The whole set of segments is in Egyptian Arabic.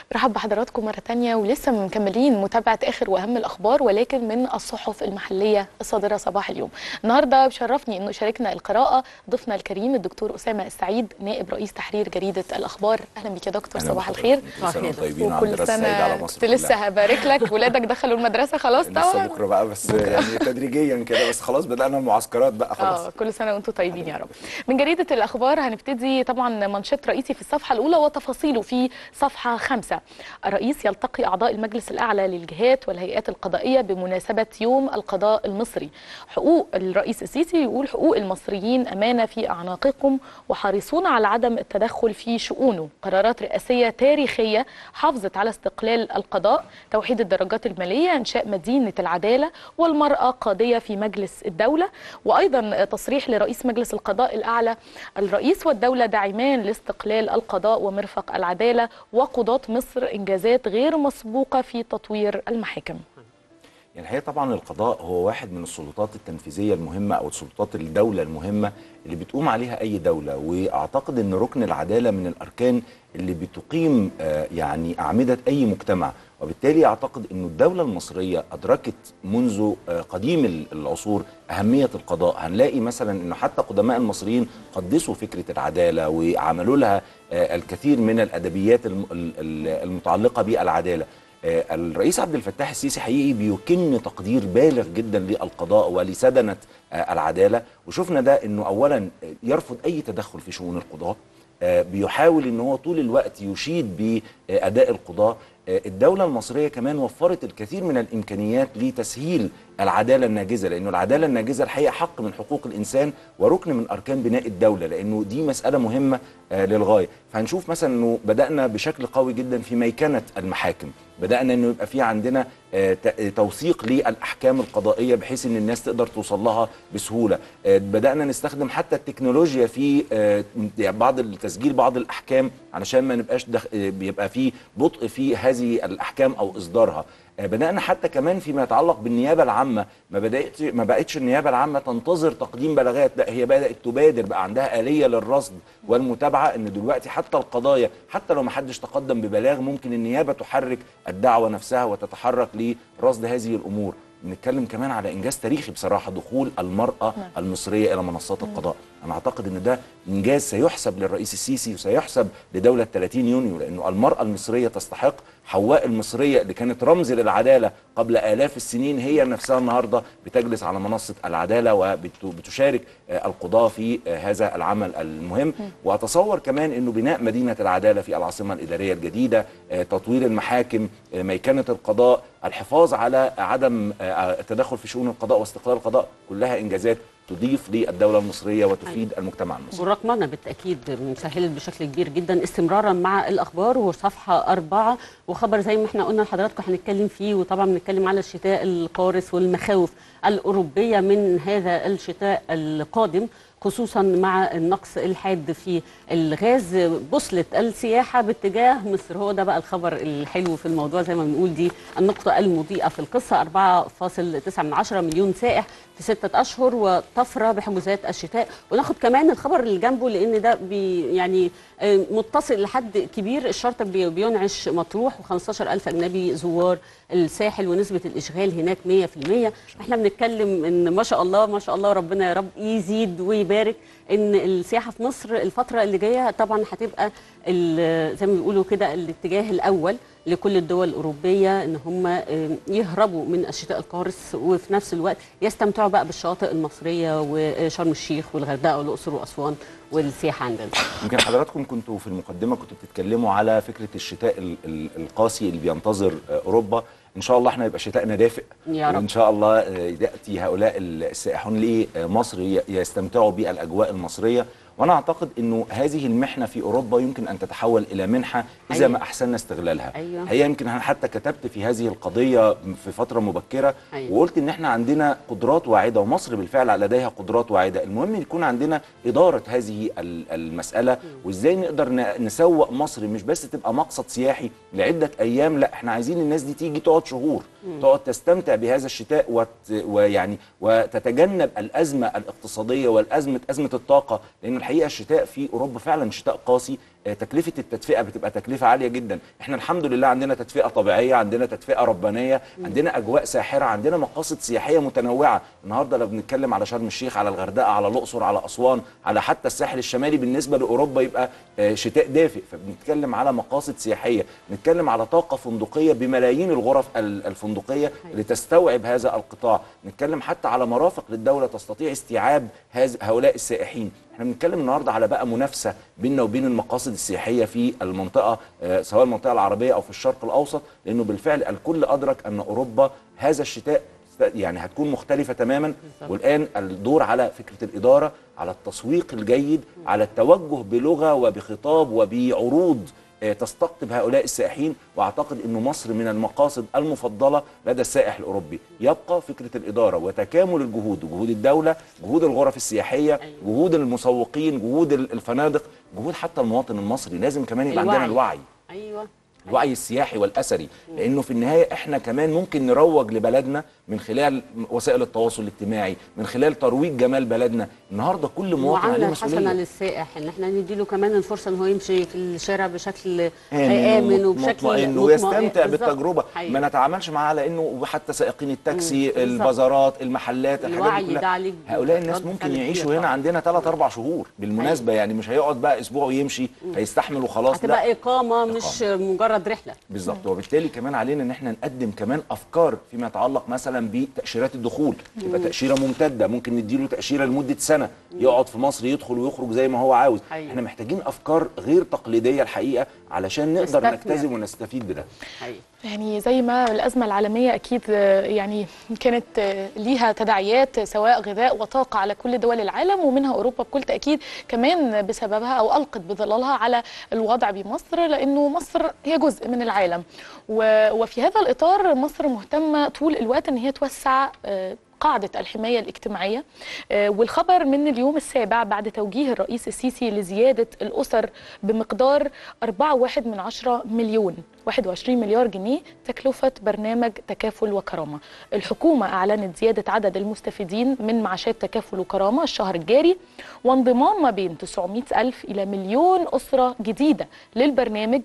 برحب بحضراتكم مرة تانية ولسه مكملين متابعة آخر وأهم الأخبار ولكن من الصحف المحلية الصادرة صباح اليوم النهاردة بشرفني أنه شاركنا القراءة ضيفنا الكريم الدكتور أسامة السعيد نائب رئيس تحرير جريدة الأخبار أهلا بك يا دكتور أهلا صباح بحضرتك. الخير كل سنة وانتم طيبين وعند وكل راس سعيد على سنة مصر كنت لسه كلها. هبارك لك ولادك دخلوا المدرسة خلاص لسه طبعا بكره بقى بس يعني تدريجيا كده بس خلاص بدأنا المعسكرات بقى خلاص اه كل سنه وانتم طيبين يا رب من جريده الاخبار هنبتدي طبعا منشط رئيسي في الصفحه الاولى وتفاصيله في صفحه خمسة الرئيس يلتقي اعضاء المجلس الاعلى للجهات والهيئات القضائيه بمناسبه يوم القضاء المصري حقوق الرئيس السيسي يقول حقوق المصريين امانه في اعناقكم وحريصون على عدم التدخل في شؤونه قرارات رئاسيه تاريخيه حافظت على استقلال القضاء توحيد الدرجات الماليه انشاء مدينه العداله والمراه قاضيه في مجلس الدوله وايضا تصريح لرئيس مجلس القضاء الاعلى الرئيس والدوله داعمان لاستقلال القضاء ومرفق العداله وقضاه مصر انجازات غير مسبوقه في تطوير المحاكم يعني الحقيقه طبعا القضاء هو واحد من السلطات التنفيذيه المهمه او سلطات الدوله المهمه اللي بتقوم عليها اي دوله واعتقد ان ركن العداله من الاركان اللي بتقيم آه، يعني اعمده اي مجتمع وبالتالي اعتقد انه الدوله المصريه ادركت منذ آه، قديم ال- العصور اهميه القضاء هنلاقي مثلا انه حتى قدماء المصريين قدسوا فكره العداله وعملوا لها آه، الكثير من الادبيات الم- ال- ال- المتعلقه بالعداله آه، الرئيس عبد الفتاح السيسي حقيقي بيكن تقدير بالغ جدا للقضاء ولسدنه آه، العداله وشفنا ده انه اولا آه، يرفض اي تدخل في شؤون القضاه آه، بيحاول ان هو طول الوقت يشيد باداء القضاه آه، الدولة المصرية كمان وفرت الكثير من الإمكانيات لتسهيل العدالة الناجزة لأنه العدالة الناجزة الحقيقة حق من حقوق الإنسان وركن من أركان بناء الدولة لأنه دي مسألة مهمة آه، للغاية فهنشوف مثلا أنه بدأنا بشكل قوي جدا في ميكنة المحاكم بدأنا أنه يبقى في عندنا آه، ت- آه، توثيق للأحكام القضائية بحيث أن الناس تقدر توصل لها بسهولة آه، بدأنا نستخدم حتى التكنولوجيا في آه، يعني بعض التسجيل بعض الأحكام علشان ما نبقاش دخ... آه، بيبقى في بطء في هذه الأحكام أو إصدارها آه، بدأنا حتى كمان فيما يتعلق بالنيابة العامة ما بدأت ما بقتش النيابة العامة تنتظر تقديم بلاغات لا هي بدأت تبادر بقى عندها آلية للرصد والمتابعة ان دلوقتي حتى القضايا حتى لو ما حدش تقدم ببلاغ ممكن النيابة تحرك الدعوة نفسها وتتحرك لرصد هذه الأمور بنتكلم كمان على انجاز تاريخي بصراحه دخول المراه نعم. المصريه الى منصات القضاء انا اعتقد ان ده انجاز سيحسب للرئيس السيسي وسيحسب لدوله 30 يونيو لانه المراه المصريه تستحق حواء المصريه اللي كانت رمز للعداله قبل الاف السنين هي نفسها النهارده بتجلس على منصه العداله وبتشارك القضاه في آه، هذا العمل المهم واتصور كمان انه بناء مدينه العداله في العاصمه الاداريه الجديده آه، تطوير المحاكم آه، ميكنه القضاء الحفاظ على عدم آه، التدخل في شؤون القضاء واستقلال القضاء كلها انجازات تضيف للدوله المصريه وتفيد المجتمع المصري والرقمنة بالتأكيد مسهلت بشكل كبير جدا استمرارا مع الأخبار وصفحة أربعة وخبر زي ما احنا قلنا لحضراتكم هنتكلم فيه وطبعا بنتكلم على الشتاء القارس والمخاوف الأوروبية من هذا الشتاء القادم خصوصا مع النقص الحاد في الغاز بوصلة السياحة باتجاه مصر هو ده بقى الخبر الحلو في الموضوع زي ما بنقول دي النقطة المضيئة في القصة 4.9 من عشرة مليون سائح في ستة أشهر وطفرة بحجوزات الشتاء وناخد كمان الخبر اللي جنبه لأن ده بي يعني آه، متصل لحد كبير الشرطة بي- بينعش مطروح و15 ألف أجنبي زوار الساحل ونسبة الإشغال هناك 100% احنا بنتكلم إن ما شاء الله ما شاء الله ربنا يا رب يزيد ويبارك إن السياحة في مصر الفترة اللي جاية طبعا هتبقى ال- زي ما بيقولوا كده الاتجاه الأول لكل الدول الأوروبية إن هم آه، يهربوا من الشتاء القارس وفي نفس الوقت يستمتعوا بقى بالشواطئ المصرية وشرم الشيخ والغردقة والأقصر وأسوان والسياحة عندنا يمكن حضراتكم كنتوا في المقدمه كنتوا بتتكلموا على فكره الشتاء ال- ال- القاسي اللي بينتظر آه، اوروبا ان شاء الله احنا يبقى شتاءنا دافئ يا رب. وان شاء الله آه، ياتي هؤلاء السائحون لمصر ي- يستمتعوا بالاجواء المصريه وانا اعتقد انه هذه المحنه في اوروبا يمكن ان تتحول الى منحه اذا أيوة. ما احسننا استغلالها أيوة. هي يمكن انا حتى كتبت في هذه القضيه في فتره مبكره أيوة. وقلت ان احنا عندنا قدرات واعده ومصر بالفعل لديها قدرات واعده المهم يكون عندنا اداره هذه ال- المساله وازاي نقدر ن- نسوق مصر مش بس تبقى مقصد سياحي لعده ايام لا احنا عايزين الناس دي تيجي تقعد شهور تقعد تستمتع بهذا الشتاء وت ويعني وتتجنب الازمه الاقتصاديه والازمه ازمه الطاقه لان الحقيقه الشتاء في اوروبا فعلا شتاء قاسي آه، تكلفه التدفئه بتبقى تكلفه عاليه جدا احنا الحمد لله عندنا تدفئه طبيعيه عندنا تدفئه ربانيه عندنا اجواء ساحره عندنا مقاصد سياحيه متنوعه النهارده لو بنتكلم على شرم الشيخ على الغردقه على الاقصر على اسوان على حتى الساحل الشمالي بالنسبه لاوروبا يبقى آه، شتاء دافئ فبنتكلم على مقاصد سياحيه بنتكلم على طاقه فندقيه بملايين الغرف ال- الفندقيه اللي تستوعب هذا القطاع نتكلم حتى على مرافق للدوله تستطيع استيعاب هذ- هؤلاء السائحين احنا بنتكلم النهارده على بقى منافسه بيننا وبين المقاصد السياحيه في المنطقه آه، سواء المنطقه العربيه او في الشرق الاوسط لانه بالفعل الكل ادرك ان اوروبا هذا الشتاء يعني هتكون مختلفه تماما بالظبط. والان الدور على فكره الاداره على التسويق الجيد على التوجه بلغه وبخطاب وبعروض آه، تستقطب هؤلاء السائحين واعتقد انه مصر من المقاصد المفضله لدى السائح الاوروبي يبقى فكره الاداره وتكامل الجهود جهود الدوله جهود الغرف السياحيه أيوة. جهود المسوقين جهود الفنادق جهود حتى المواطن المصري لازم كمان يبقى عندنا الوعي ايوه الوعي السياحي والاثري لانه في النهايه احنا كمان ممكن نروج لبلدنا من خلال وسائل التواصل الاجتماعي من خلال ترويج جمال بلدنا النهارده كل مواطن عليه المعامله الحسنه مسؤوليه للسائح ان احنا نديله كمان الفرصه ان هو يمشي في الشارع بشكل آمن, امن وبشكل مطمئن مطمئن. ويستمتع بالظبط. بالتجربه حقيقي. ما نتعاملش معاه على انه حتى سائقين التاكسي بالظبط. البازارات المحلات الحاجات الوعي دي كلها. ده عليك هؤلاء الناس رد ممكن فعل يعيشوا كبير هنا طبعاً. عندنا 3 4 شهور بالمناسبه يعني مش هيقعد بقى اسبوع ويمشي هيستحمل وخلاص لا هتبقى اقامه مش مجرد رحله بالظبط وبالتالي كمان علينا ان احنا نقدم كمان افكار فيما يتعلق مثلا بتاشيرات الدخول تبقى تاشيره ممتده ممكن نديله تاشيره لمده سنه يقعد في مصر يدخل ويخرج زي ما هو عاوز حقيقي. احنا محتاجين افكار غير تقليديه الحقيقه علشان نقدر نستثمر. نجتذب ونستفيد بده حقيقي يعني زي ما الأزمة العالمية أكيد آه، يعني كانت آه، ليها تداعيات سواء غذاء وطاقة على كل دول العالم ومنها أوروبا بكل تأكيد كمان بسببها أو ألقت بظلالها على الوضع بمصر لأنه مصر هي جزء من العالم و- وفي هذا الإطار مصر مهتمة طول الوقت أن هي توسع آه، قاعدة الحماية الاجتماعية آه، والخبر من اليوم السابع بعد توجيه الرئيس السيسي لزيادة الأسر بمقدار 4.1 من عشرة مليون 21 مليار جنيه تكلفة برنامج تكافل وكرامة الحكومة أعلنت زيادة عدد المستفيدين من معاشات تكافل وكرامة الشهر الجاري وانضمام ما بين 900 ألف إلى مليون أسرة جديدة للبرنامج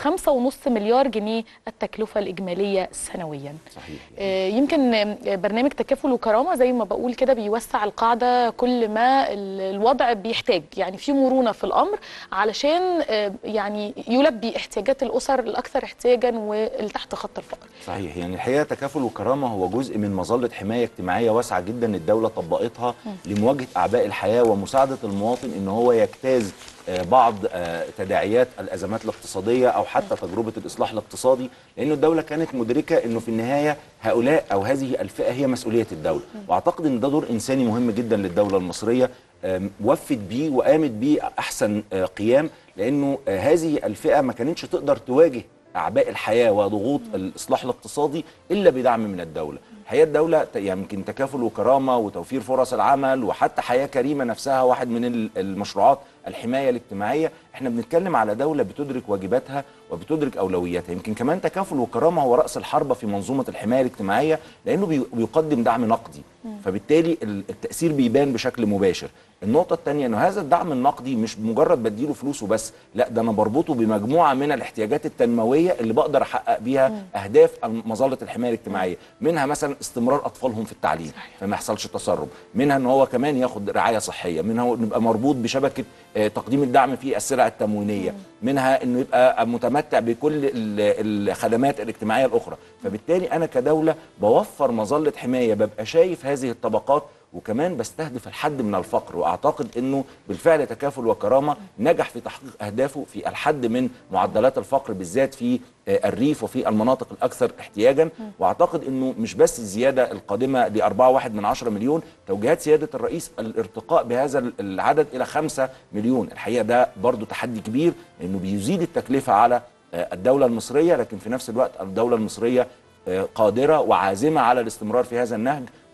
و5.5 مليار جنيه التكلفة الإجمالية سنوياً صحيح آه، يمكن آه، برنامج تكافل وكرامه زي ما بقول كده بيوسع القاعده كل ما ال- الوضع بيحتاج يعني في مرونه في الامر علشان آه، يعني يلبي احتياجات الاسر الاكثر احتياجا واللي تحت خط الفقر صحيح يعني الحقيقه تكافل وكرامه هو جزء من مظله حمايه اجتماعيه واسعه جدا الدوله طبقتها لمواجهه اعباء الحياه ومساعده المواطن ان هو يجتاز آه، بعض آه، تداعيات الازمات الاقتصاديه او حتى تجربه الاصلاح الاقتصادي لانه الدوله كانت مدركه انه في النهايه هؤلاء او هذه الفئه هي مسؤوليه الدوله واعتقد ان ده دور انساني مهم جدا للدوله المصريه آم، وفت بيه وقامت بيه احسن آه، قيام لانه آه، هذه الفئه ما كانتش تقدر تواجه اعباء الحياه وضغوط الاصلاح الاقتصادي الا بدعم من الدوله. الحقيقه الدوله ت- يعني يمكن تكافل وكرامه وتوفير فرص العمل وحتى حياه كريمه نفسها واحد من ال- المشروعات الحمايه الاجتماعيه، احنا بنتكلم على دوله بتدرك واجباتها وبتدرك اولوياتها، يمكن كمان تكافل وكرامه هو راس الحربه في منظومه الحمايه الاجتماعيه لانه بي- بيقدم دعم نقدي، فبالتالي ال- التاثير بيبان بشكل مباشر. النقطة الثانية انه هذا الدعم النقدي مش مجرد بديله فلوسه بس، لا ده انا بربطه بمجموعة من الاحتياجات التنموية اللي بقدر احقق بيها اهداف مظلة الحماية الاجتماعية، منها مثلا استمرار اطفالهم في التعليم فما يحصلش تسرب، منها ان هو كمان ياخد رعاية صحية، منها هو يبقى مربوط بشبكة آه، تقديم الدعم في السلع التموينية، منها انه يبقى متمتع بكل ال- الخدمات الاجتماعية الاخرى، فبالتالي انا كدولة بوفر مظلة حماية ببقى شايف هذه الطبقات وكمان بستهدف الحد من الفقر واعتقد انه بالفعل تكافل وكرامه نجح في تحقيق اهدافه في الحد من معدلات الفقر بالذات في آه، الريف وفي المناطق الاكثر احتياجا واعتقد انه مش بس الزياده القادمه ل 4.1 من 10 مليون توجيهات سياده الرئيس الارتقاء بهذا العدد الى 5 مليون الحقيقه ده برضو تحدي كبير لانه بيزيد التكلفه على آه، الدوله المصريه لكن في نفس الوقت الدوله المصريه آه، قادره وعازمه على الاستمرار في هذا النهج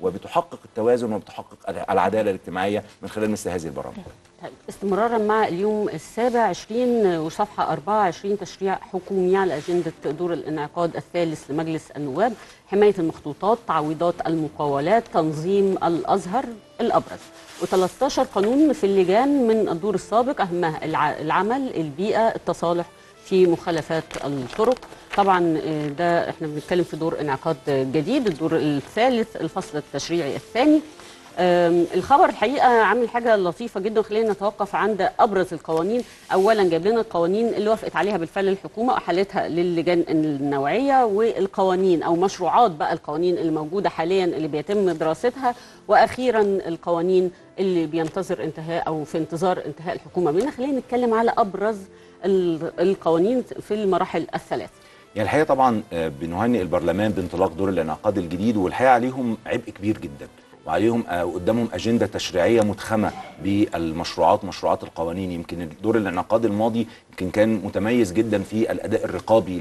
وبتحقق التوازن وبتحقق العداله الاجتماعيه من خلال مثل هذه البرامج طيب استمرارا مع اليوم السابع 20 وصفحة 24 تشريع حكومي على أجندة دور الانعقاد الثالث لمجلس النواب حماية المخطوطات تعويضات المقاولات تنظيم الأزهر الأبرز و13 قانون في اللجان من الدور السابق أهمها الع- العمل البيئة التصالح في مخالفات الطرق طبعا آه، ده احنا بنتكلم في دور انعقاد جديد الدور الثالث الفصل التشريعي الثاني أم، الخبر الحقيقه عامل حاجه لطيفه جدا خلينا نتوقف عند ابرز القوانين اولا جاب لنا القوانين اللي وافقت عليها بالفعل الحكومه واحالتها للجان النوعيه والقوانين او مشروعات بقى القوانين اللي موجوده حاليا اللي بيتم دراستها واخيرا القوانين اللي بينتظر انتهاء او في انتظار انتهاء الحكومه منها خلينا نتكلم على ابرز ال- القوانين في المراحل الثلاث يعني الحقيقه طبعا آه، بنهنئ البرلمان بانطلاق دور الانعقاد الجديد والحقيقه عليهم عبء كبير جدا وعليهم آه، قدامهم اجنده تشريعيه متخمه بالمشروعات مشروعات القوانين يمكن دور الانعقاد الماضي يمكن كان متميز جدا في الاداء الرقابي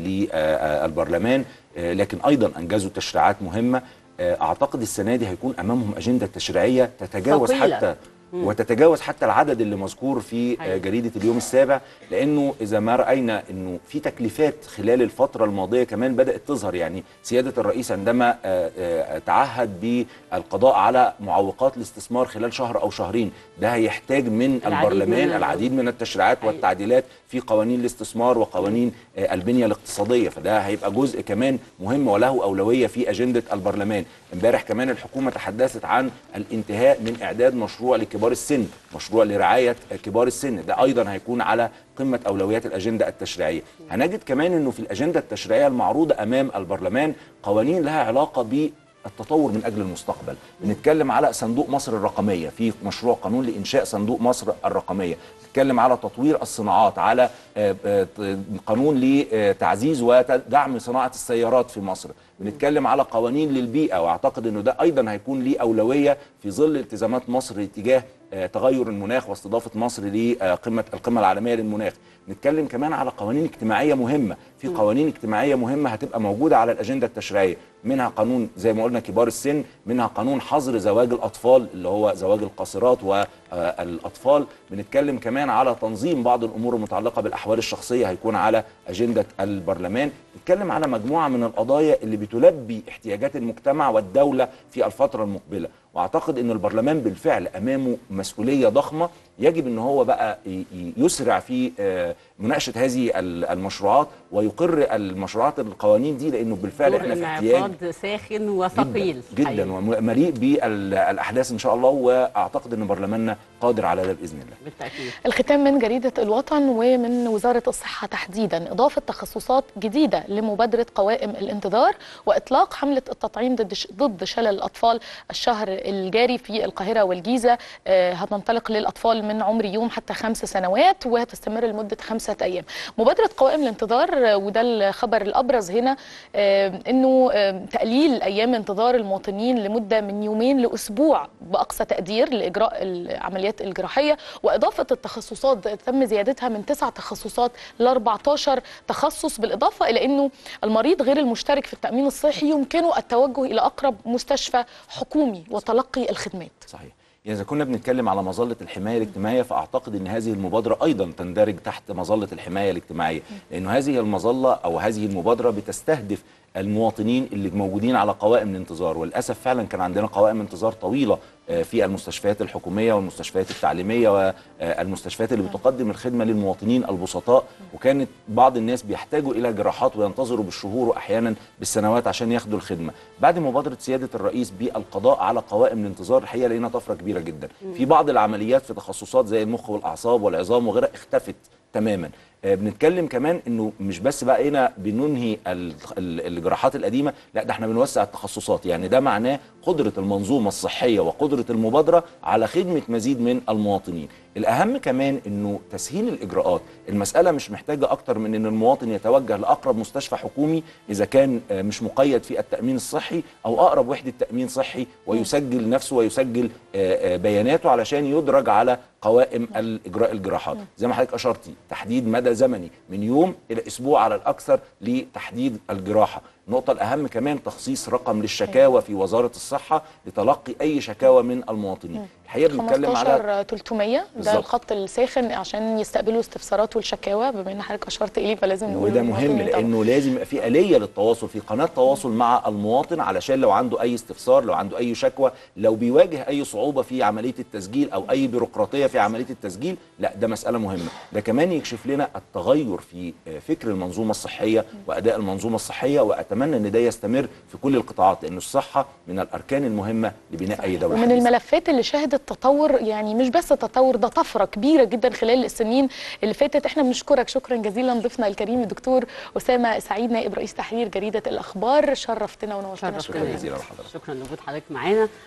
للبرلمان آه، لكن ايضا انجزوا تشريعات مهمه آه، اعتقد السنه دي هيكون امامهم اجنده تشريعيه تتجاوز ثقيلة. حتى وتتجاوز حتى العدد اللي مذكور في حقيقي. آه، جريده اليوم السابع لانه اذا ما راينا انه في تكليفات خلال الفتره الماضيه كمان بدات تظهر يعني سياده الرئيس عندما آه، آه، تعهد بالقضاء على معوقات الاستثمار خلال شهر او شهرين ده هيحتاج من العديد البرلمان من- العديد من التشريعات حقيقي. والتعديلات في قوانين الاستثمار وقوانين آه، البنيه الاقتصاديه فده هيبقى جزء كمان مهم وله اولويه في اجنده البرلمان امبارح كمان الحكومه تحدثت عن الانتهاء من اعداد مشروع لكبار السن مشروع لرعايه كبار السن ده ايضا هيكون على قمه اولويات الاجنده التشريعيه هنجد كمان انه في الاجنده التشريعيه المعروضه امام البرلمان قوانين لها علاقه ب التطور من اجل المستقبل بنتكلم على صندوق مصر الرقميه في مشروع قانون لانشاء صندوق مصر الرقميه بنتكلم على تطوير الصناعات على آه، آه، قانون لتعزيز ودعم صناعه السيارات في مصر بنتكلم على قوانين للبيئه واعتقد انه ده ايضا هيكون ليه اولويه في ظل التزامات مصر تجاه آه، تغير المناخ واستضافه مصر لقمه القمه العالميه للمناخ نتكلم كمان على قوانين اجتماعيه مهمه في قوانين اجتماعيه مهمه هتبقى موجوده على الاجنده التشريعيه منها قانون زي ما قلنا كبار السن منها قانون حظر زواج الاطفال اللي هو زواج القاصرات والاطفال بنتكلم كمان على تنظيم بعض الامور المتعلقه بالاحوال الشخصيه هيكون على اجنده البرلمان نتكلم على مجموعه من القضايا اللي بتلبي احتياجات المجتمع والدوله في الفتره المقبله واعتقد ان البرلمان بالفعل امامه مسؤوليه ضخمه يجب ان هو بقى ي- ي- يسرع في آه، مناقشه هذه ال- المشروعات ويقر المشروعات القوانين دي لانه بالفعل دور احنا في احتياج الانعقاد ساخن وثقيل جدا, حقيقي. جدا ومليء بالاحداث ان شاء الله واعتقد ان برلماننا قادر على ده باذن الله بالتاكيد الختام من جريدة الوطن ومن وزارة الصحة تحديدا إضافة تخصصات جديدة لمبادرة قوائم الانتظار وإطلاق حملة التطعيم ضد ش- ضد شلل الأطفال الشهر الجاري في القاهرة والجيزة آه، هتنطلق للأطفال من عمر يوم حتى خمس سنوات وهتستمر لمدة خمسة أيام مبادرة قوائم الانتظار آه، وده الخبر الأبرز هنا آه، إنه آه، تقليل أيام انتظار المواطنين لمدة من يومين لأسبوع بأقصى تقدير لإجراء العمليات الجراحية وإضافة التخصصات تم زيادتها من تسع تخصصات ل 14 تخصص بالإضافة إلى أنه المريض غير المشترك في التأمين الصحي يمكنه التوجه إلى أقرب مستشفى حكومي وتلقي الخدمات صحيح يعني إذا كنا بنتكلم على مظلة الحماية الاجتماعية فأعتقد أن هذه المبادرة أيضا تندرج تحت مظلة الحماية الاجتماعية لأنه هذه المظلة أو هذه المبادرة بتستهدف المواطنين اللي موجودين على قوائم الانتظار وللأسف فعلا كان عندنا قوائم انتظار طويلة آه، في المستشفيات الحكومية والمستشفيات التعليمية والمستشفيات اللي بتقدم الخدمة للمواطنين البسطاء وكانت بعض الناس بيحتاجوا إلى جراحات وينتظروا بالشهور وأحيانا بالسنوات عشان ياخدوا الخدمة بعد مبادرة سيادة الرئيس بالقضاء على قوائم الانتظار الحقيقة لقينا طفرة كبيرة جدا في بعض العمليات في تخصصات زي المخ والأعصاب والعظام وغيرها اختفت تماما آه، بنتكلم كمان انه مش بس بقينا بننهي ال- ال- الجراحات القديمه لا ده احنا بنوسع التخصصات يعني ده معناه قدره المنظومه الصحيه وقدره المبادره على خدمه مزيد من المواطنين الاهم كمان انه تسهيل الاجراءات المساله مش محتاجه اكتر من ان المواطن يتوجه لاقرب مستشفى حكومي اذا كان آه، مش مقيد في التامين الصحي او اقرب وحده تامين صحي ويسجل نفسه ويسجل آه، آه، بياناته علشان يدرج على قوائم الاجراء الجراحات زي ما حضرتك اشرتي تحديد مدى مدى زمني من يوم الى اسبوع على الاكثر لتحديد الجراحه النقطة الأهم كمان تخصيص رقم للشكاوى في وزارة الصحة لتلقي أي شكاوى من المواطنين الحقيقة بنتكلم على 15 300 ده بالظبط. الخط الساخن عشان يستقبلوا استفسارات والشكاوى بما ان حضرتك اشرت اليه فلازم نقول وده للمواطنين مهم طبعاً. لانه لازم يبقى في اليه للتواصل في قناه تواصل مع المواطن علشان لو عنده اي استفسار لو عنده اي شكوى لو بيواجه اي صعوبه في عمليه التسجيل او اي بيروقراطيه في عمليه التسجيل لا ده مساله مهمه ده كمان يكشف لنا التغير في آه، فكر المنظومه الصحيه واداء المنظومه الصحيه واتمنى ان ده يستمر في كل القطاعات لان الصحه من الاركان المهمه لبناء اي دوله ومن حديثة. الملفات اللي شهدت تطور يعني مش بس تطور ده طفره كبيره جدا خلال السنين اللي فاتت احنا بنشكرك شكرا جزيلا ضيفنا الكريم الدكتور اسامه سعيد نائب رئيس تحرير جريده الاخبار شرفتنا ونورتنا شرفتنا. شكرا جزيلا لحضرتك شكرا لوجود حضرتك معانا